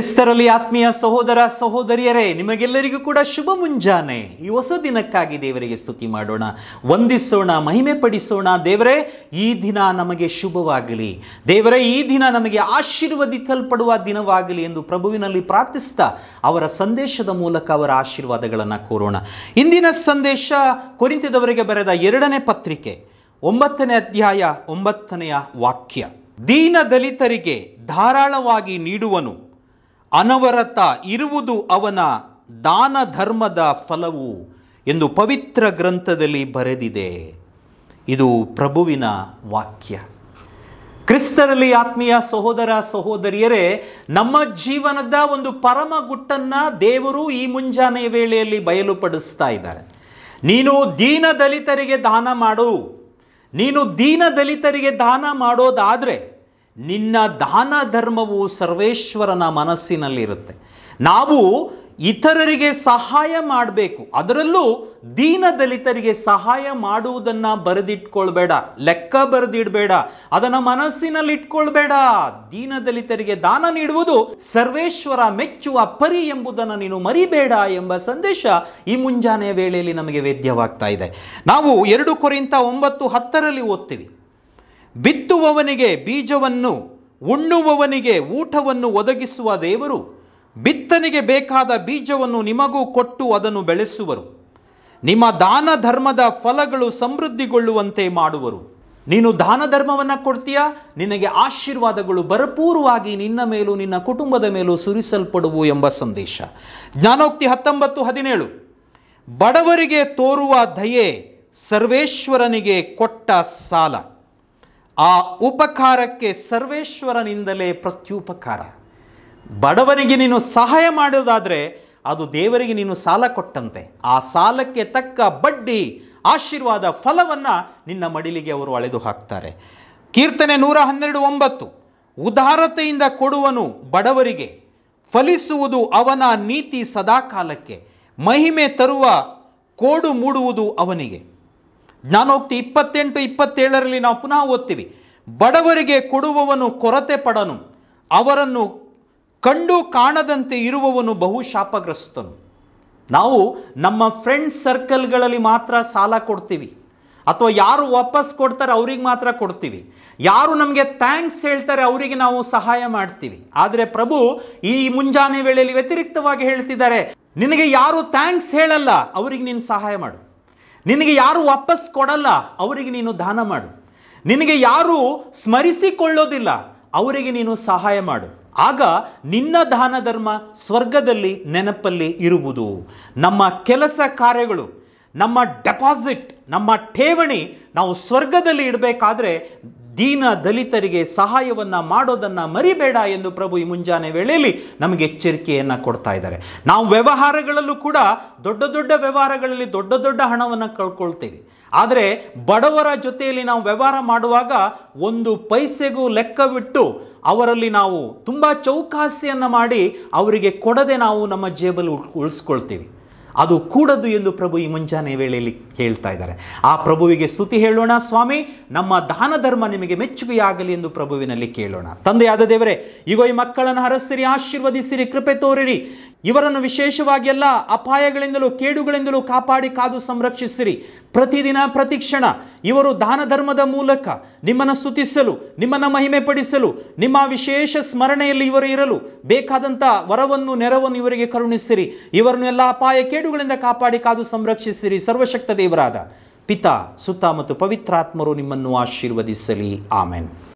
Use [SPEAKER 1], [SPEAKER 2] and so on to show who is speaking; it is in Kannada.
[SPEAKER 1] ಕ್ರಿಸ್ತರಲ್ಲಿ ಆತ್ಮೀಯ ಸಹೋದರ ಸಹೋದರಿಯರೇ ನಿಮಗೆಲ್ಲರಿಗೂ ಕೂಡ ಶುಭ ಮುಂಜಾನೆ ಈ ಹೊಸ ದಿನಕ್ಕಾಗಿ ದೇವರಿಗೆ ಸ್ತುತಿ ಮಾಡೋಣ ವಂದಿಸೋಣ ಮಹಿಮೆ ಪಡಿಸೋಣ ದೇವರೇ ಈ ದಿನ ನಮಗೆ ಶುಭವಾಗಲಿ ದೇವರೇ ಈ ದಿನ ನಮಗೆ ಆಶೀರ್ವದಿಸಲ್ಪಡುವ ದಿನವಾಗಲಿ ಎಂದು ಪ್ರಭುವಿನಲ್ಲಿ ಪ್ರಾರ್ಥಿಸ್ತಾ ಅವರ ಸಂದೇಶದ ಮೂಲಕ ಅವರ ಆಶೀರ್ವಾದಗಳನ್ನು ಕೋರೋಣ ಇಂದಿನ ಸಂದೇಶ ಕೊರಿಂತಿದವರಿಗೆ ಬರೆದ ಎರಡನೇ ಪತ್ರಿಕೆ ಒಂಬತ್ತನೇ ಅಧ್ಯಾಯ ಒಂಬತ್ತನೆಯ ವಾಕ್ಯ ದೀನ ದಲಿತರಿಗೆ ಧಾರಾಳವಾಗಿ ನೀಡುವನು ಅನವರತ ಇರುವುದು ಅವನ ದಾನ ಧರ್ಮದ ಫಲವು ಎಂದು ಪವಿತ್ರ ಗ್ರಂಥದಲ್ಲಿ ಬರೆದಿದೆ ಇದು ಪ್ರಭುವಿನ ವಾಕ್ಯ ಕ್ರಿಸ್ತರಲ್ಲಿ ಆತ್ಮೀಯ ಸಹೋದರ ಸಹೋದರಿಯರೇ ನಮ್ಮ ಜೀವನದ ಒಂದು ಪರಮ ಗುಟ್ಟನ್ನ ದೇವರು ಈ ಮುಂಜಾನೆಯ ವೇಳೆಯಲ್ಲಿ ಬಯಲುಪಡಿಸ್ತಾ ಇದ್ದಾರೆ ನೀನು ದೀನ ದಲಿತರಿಗೆ ದಾನ ಮಾಡು ನೀನು ದೀನ ದಲಿತರಿಗೆ ದಾನ ಮಾಡೋದಾದರೆ ನಿನ್ನ ದಾನ ಧರ್ಮವು ಸರ್ವೇಶ್ವರನ ಮನಸ್ಸಿನಲ್ಲಿರುತ್ತೆ ನಾವು ಇತರರಿಗೆ ಸಹಾಯ ಮಾಡಬೇಕು ಅದರಲ್ಲೂ ದೀನ ದಲಿತರಿಗೆ ಸಹಾಯ ಮಾಡುವುದನ್ನು ಬರೆದಿಟ್ಕೊಳ್ಬೇಡ ಲೆಕ್ಕ ಬರೆದಿಡಬೇಡ ಅದನ್ನು ಮನಸ್ಸಿನಲ್ಲಿ ಇಟ್ಕೊಳ್ಬೇಡ ದೀನ ದಲಿತರಿಗೆ ದಾನ ನೀಡುವುದು ಸರ್ವೇಶ್ವರ ಮೆಚ್ಚುವ ಪರಿ ಎಂಬುದನ್ನು ನೀನು ಮರಿಬೇಡ ಎಂಬ ಸಂದೇಶ ಈ ಮುಂಜಾನೆಯ ವೇಳೆಯಲ್ಲಿ ನಮಗೆ ವೇದ್ಯವಾಗ್ತಾ ಇದೆ ನಾವು ಎರಡು ಕೊರಿಂತ ಒಂಬತ್ತು ಹತ್ತರಲ್ಲಿ ಓದ್ತೀವಿ ಬಿತ್ತುವವನಿಗೆ ಬೀಜವನ್ನು ಉಣ್ಣುವವನಿಗೆ ಊಟವನ್ನು ಒದಗಿಸುವ ದೇವರು ಬಿತ್ತನೆಗೆ ಬೇಕಾದ ಬೀಜವನ್ನು ನಿಮಗೂ ಕೊಟ್ಟು ಅದನ್ನು ಬೆಳೆಸುವರು ನಿಮ್ಮ ದಾನ ಧರ್ಮದ ಫಲಗಳು ಸಮೃದ್ಧಿಗೊಳ್ಳುವಂತೆ ಮಾಡುವರು ನೀನು ದಾನ ಧರ್ಮವನ್ನು ಕೊಡ್ತೀಯಾ ನಿನಗೆ ಆಶೀರ್ವಾದಗಳು ಭರಪೂರವಾಗಿ ನಿನ್ನ ಮೇಲೂ ನಿನ್ನ ಕುಟುಂಬದ ಮೇಲೂ ಸುರಿಸಲ್ಪಡುವು ಎಂಬ ಸಂದೇಶ ಜ್ಞಾನೋಕ್ತಿ ಹತ್ತೊಂಬತ್ತು ಹದಿನೇಳು ಬಡವರಿಗೆ ತೋರುವ ದಯೆ ಸರ್ವೇಶ್ವರನಿಗೆ ಕೊಟ್ಟ ಸಾಲ ಆ ಉಪಕಾರಕ್ಕೆ ಸರ್ವೇಶ್ವರನಿಂದಲೇ ಪ್ರತ್ಯುಪಕಾರ ಬಡವನಿಗೆ ನೀನು ಸಹಾಯ ಮಾಡೋದಾದರೆ ಅದು ದೇವರಿಗೆ ನೀನು ಸಾಲ ಕೊಟ್ಟಂತೆ ಆ ಸಾಲಕ್ಕೆ ತಕ್ಕ ಬಡ್ಡಿ ಆಶೀರ್ವಾದ ಫಲವನ್ನು ನಿನ್ನ ಮಡಿಲಿಗೆ ಅವರು ಅಳೆದು ಹಾಕ್ತಾರೆ ಕೀರ್ತನೆ ನೂರ ಹನ್ನೆರಡು ಒಂಬತ್ತು ಉದಾರತೆಯಿಂದ ಕೊಡುವನು ಬಡವರಿಗೆ ಫಲಿಸುವುದು ಅವನ ನೀತಿ ಸದಾಕಾಲಕ್ಕೆ ಮಹಿಮೆ ತರುವ ಕೋಡು ಮೂಡುವುದು ಅವನಿಗೆ ಜ್ಞಾನೋಕ್ತಿ ಇಪ್ಪತ್ತೆಂಟು ಇಪ್ಪತ್ತೇಳರಲ್ಲಿ ನಾವು ಪುನಃ ಓದ್ತೀವಿ ಬಡವರಿಗೆ ಕೊಡುವವನು ಕೊರತೆ ಪಡನು ಅವರನ್ನು ಕಂಡು ಕಾಣದಂತೆ ಇರುವವನು ಬಹು ಶಾಪಗ್ರಸ್ತನು ನಾವು ನಮ್ಮ ಫ್ರೆಂಡ್ಸ್ ಸರ್ಕಲ್ಗಳಲ್ಲಿ ಮಾತ್ರ ಸಾಲ ಕೊಡ್ತೀವಿ ಅಥವಾ ಯಾರು ವಾಪಸ್ ಕೊಡ್ತಾರೆ ಅವ್ರಿಗೆ ಮಾತ್ರ ಕೊಡ್ತೀವಿ ಯಾರು ನಮಗೆ ಥ್ಯಾಂಕ್ಸ್ ಹೇಳ್ತಾರೆ ಅವರಿಗೆ ನಾವು ಸಹಾಯ ಮಾಡ್ತೀವಿ ಆದರೆ ಪ್ರಭು ಈ ಮುಂಜಾನೆ ವೇಳೆಯಲ್ಲಿ ವ್ಯತಿರಿಕ್ತವಾಗಿ ಹೇಳ್ತಿದ್ದಾರೆ ನಿನಗೆ ಯಾರು ಥ್ಯಾಂಕ್ಸ್ ಹೇಳಲ್ಲ ಅವರಿಗೆ ನೀನು ಸಹಾಯ ಮಾಡು ನಿನಗೆ ಯಾರು ವಾಪಸ್ ಕೊಡಲ್ಲ ಅವರಿಗೆ ನೀನು ದಾನ ಮಾಡು ನಿನಗೆ ಯಾರು ಸ್ಮರಿಸಿಕೊಳ್ಳೋದಿಲ್ಲ ಅವರಿಗೆ ನೀನು ಸಹಾಯ ಮಾಡು ಆಗ ನಿನ್ನ ದಾನ ಧರ್ಮ ಸ್ವರ್ಗದಲ್ಲಿ ನೆನಪಲ್ಲಿ ಇರುವುದು ನಮ್ಮ ಕೆಲಸ ಕಾರ್ಯಗಳು ನಮ್ಮ ಡೆಪಾಸಿಟ್ ನಮ್ಮ ಠೇವಣಿ ನಾವು ಸ್ವರ್ಗದಲ್ಲಿ ಇಡಬೇಕಾದ್ರೆ ದೀನ ದಲಿತರಿಗೆ ಸಹಾಯವನ್ನು ಮಾಡೋದನ್ನು ಮರಿಬೇಡ ಎಂದು ಪ್ರಭು ಈ ಮುಂಜಾನೆ ವೇಳೆಯಲ್ಲಿ ನಮಗೆ ಎಚ್ಚರಿಕೆಯನ್ನು ಕೊಡ್ತಾ ಇದ್ದಾರೆ ನಾವು ವ್ಯವಹಾರಗಳಲ್ಲೂ ಕೂಡ ದೊಡ್ಡ ದೊಡ್ಡ ವ್ಯವಹಾರಗಳಲ್ಲಿ ದೊಡ್ಡ ದೊಡ್ಡ ಹಣವನ್ನು ಕಳ್ಕೊಳ್ತೇವೆ ಆದರೆ ಬಡವರ ಜೊತೆಯಲ್ಲಿ ನಾವು ವ್ಯವಹಾರ ಮಾಡುವಾಗ ಒಂದು ಪೈಸೆಗೂ ಲೆಕ್ಕವಿಟ್ಟು ಅವರಲ್ಲಿ ನಾವು ತುಂಬ ಚೌಕಾಸಿಯನ್ನು ಮಾಡಿ ಅವರಿಗೆ ಕೊಡದೆ ನಾವು ನಮ್ಮ ಜೇಬಲ್ಲಿ ಉಳ್ ಉಳಿಸ್ಕೊಳ್ತೀವಿ ಅದು ಕೂಡದು ಎಂದು ಪ್ರಭು ಈ ಮುಂಜಾನೆ ವೇಳೆಯಲ್ಲಿ ಹೇಳ್ತಾ ಇದ್ದಾರೆ ಆ ಪ್ರಭುವಿಗೆ ಸ್ತುತಿ ಹೇಳೋಣ ಸ್ವಾಮಿ ನಮ್ಮ ದಾನ ಧರ್ಮ ನಿಮಗೆ ಮೆಚ್ಚುಗೆಯಾಗಲಿ ಎಂದು ಪ್ರಭುವಿನಲ್ಲಿ ಕೇಳೋಣ ತಂದೆಯಾದ ದೇವರೇ ಈಗ ಈ ಮಕ್ಕಳನ್ನು ಹರಸಿರಿ ಆಶೀರ್ವದಿಸಿರಿ ಕೃಪೆ ತೋರಿರಿ ಇವರನ್ನು ವಿಶೇಷವಾಗಿ ಎಲ್ಲ ಅಪಾಯಗಳಿಂದಲೂ ಕೇಡುಗಳಿಂದಲೂ ಕಾಪಾಡಿ ಕಾದು ಸಂರಕ್ಷಿಸಿರಿ ಪ್ರತಿದಿನ ಪ್ರತಿಕ್ಷಣ ಇವರು ದಾನ ಧರ್ಮದ ಮೂಲಕ ನಿಮ್ಮನ್ನು ಸ್ತುತಿಸಲು ನಿಮ್ಮನ್ನು ಮಹಿಮೆ ಪಡಿಸಲು ನಿಮ್ಮ ವಿಶೇಷ ಸ್ಮರಣೆಯಲ್ಲಿ ಇವರು ಇರಲು ಬೇಕಾದಂಥ ವರವನ್ನು ನೆರವನ್ನು ಇವರಿಗೆ ಕರುಣಿಸಿರಿ ಇವರನ್ನು ಎಲ್ಲ ಅಪಾಯ ಕೇಡುಗಳಿಂದ ಕಾಪಾಡಿ ಕಾದು ಸಂರಕ್ಷಿಸಿರಿ ಸರ್ವಶಕ್ತ ದೇವರಾದ ಪಿತಾ ಸುತ್ತ ಮತ್ತು ಪವಿತ್ರಾತ್ಮರು ನಿಮ್ಮನ್ನು ಆಶೀರ್ವದಿಸಲಿ ಆಮೆನ್